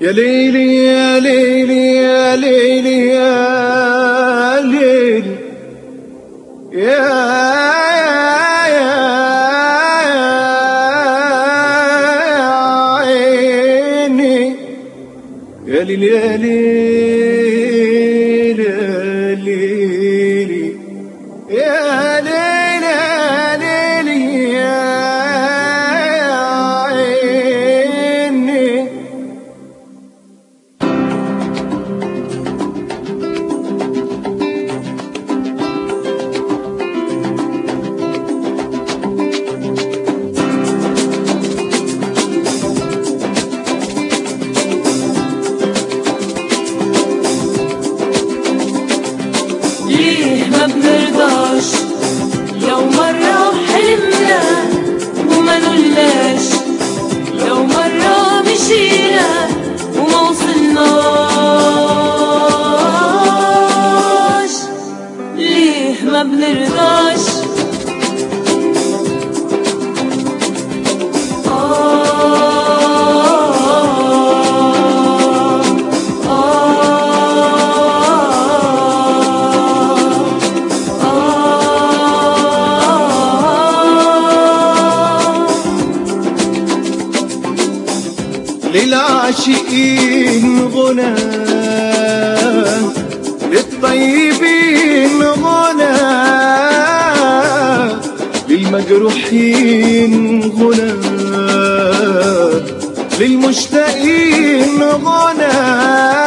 يا ليلي يا ليلي يا ليلي يا ليلي يا عيني يا ليلي يا ليلي يا ليلي يا ليلي يا ليلي يا عيني ليه ما بنرضاش لو مرة حلمنا وما نقولناش لو مرة مشينا وما وصلناش ليه ما بنرضاش آه للعاشقين غنى للطيبين غنى للمجروحين غنى للمشتاقين غنى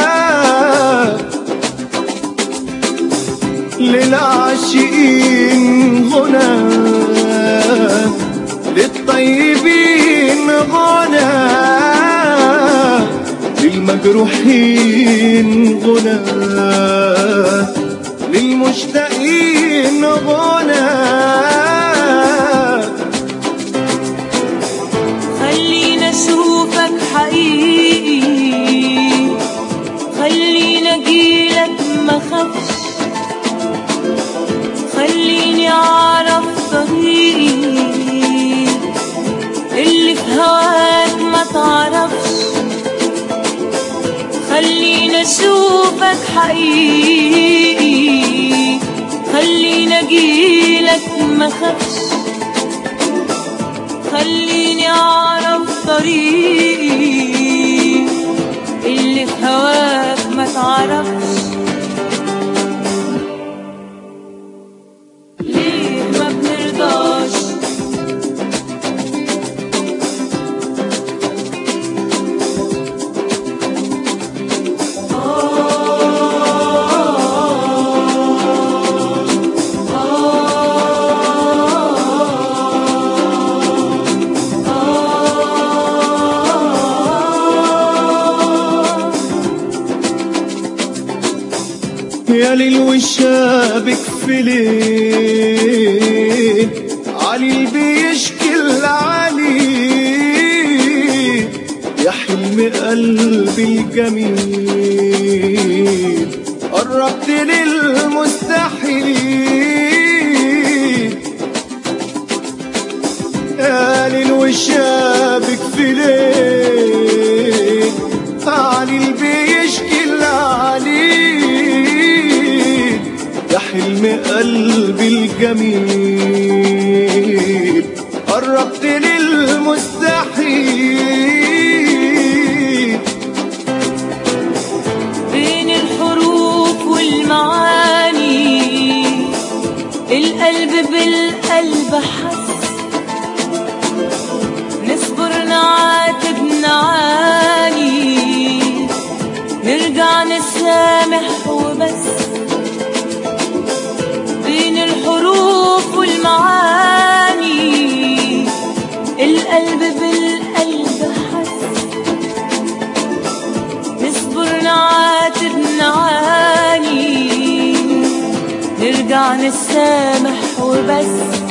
للعاشقين غنى للطيبين غنى للمجروحين غنى للمشتاقين غنى خلينا اشوفك حقيقي خلينا اجيلك ما خافش خليني اعرف طريقي اللي في هواك ما تعرفش خلينا اشوفك حقيقي خلينا اجيلك ما خافش خليني اعرف طريقي اللي في هواك ما تعرفش ليه ما بنرضاش يا ليل وشابك في ليل علي بيشكي العلي يا حلم قلبي الجميل قربت للمستحيل يا ليل وشابك في ليل علي بيشكي العليل يا حلم قلبي الجميل قربت للمستحيل بين الحروف والمعاني القلب بالقلب حس نصبر نعاتب نعاني نرجع نسامح وبس بين الحروف والمعاني القلب بالقلب حس نصبر نعاتب نعاني نرجع نسامح وبس